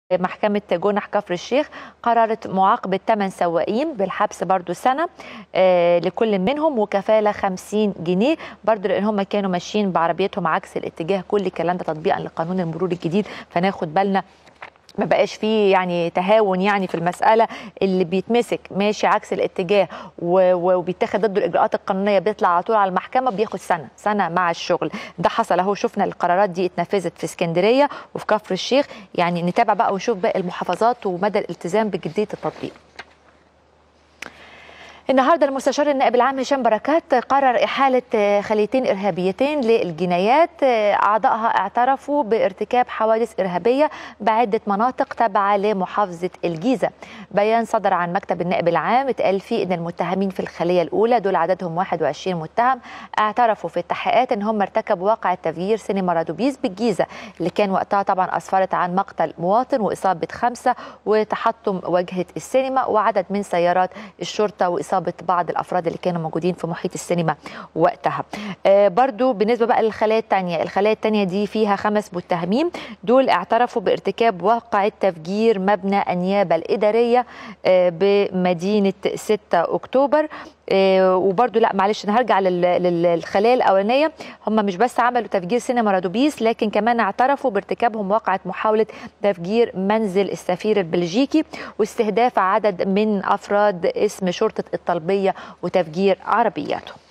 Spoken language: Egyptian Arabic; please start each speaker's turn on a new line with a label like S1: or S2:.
S1: محكمة جنح كفر الشيخ قررت معاقبة 8 سواقين بالحبس برضو سنة آه لكل منهم وكفالة 50 جنيه برضو لأن هم كانوا ماشيين بعربيتهم عكس الاتجاه كل الكلام ده تطبيقا لقانون المرور الجديد فناخد بالنا ما بقاش فيه يعني تهاون يعني في المساله اللي بيتمسك ماشي عكس الاتجاه وبيتاخد ضده الاجراءات القانونيه بيطلع على طول على المحكمه بياخد سنه سنه مع الشغل ده حصل اهو شفنا القرارات دي اتنفذت في اسكندريه وفي كفر الشيخ يعني نتابع بقى ونشوف باقي المحافظات ومدى الالتزام بجديه التطبيق النهارده المستشار النائب العام هشام بركات قرر احاله خليتين ارهابيتين للجنايات اعضائها اعترفوا بارتكاب حوادث ارهابيه بعده مناطق تابعه لمحافظه الجيزه بيان صدر عن مكتب النائب العام اتقال فيه ان المتهمين في الخليه الاولى دول عددهم 21 متهم اعترفوا في التحقيقات ان هم ارتكبوا واقع تفجير سينما رادوبيز بالجيزه اللي كان وقتها طبعا اسفرت عن مقتل مواطن واصابه خمسه وتحطم واجهه السينما وعدد من سيارات الشرطه واصابه اصابه بعض الافراد اللي كانوا موجودين في محيط السينما وقتها آه برضو بالنسبه بقى للخلايا الثانيه الخلايا الثانيه دي فيها خمس متهمين دول اعترفوا بارتكاب واقعه تفجير مبنى النيابه الاداريه آه بمدينه 6 اكتوبر آه وبرده لا معلش انا هرجع للخلايا الاولانيه هم مش بس عملوا تفجير سينما رادوبيس لكن كمان اعترفوا بارتكابهم واقعه محاوله تفجير منزل السفير البلجيكي واستهداف عدد من افراد اسم شرطه الطلبيه وتفجير عربياتهم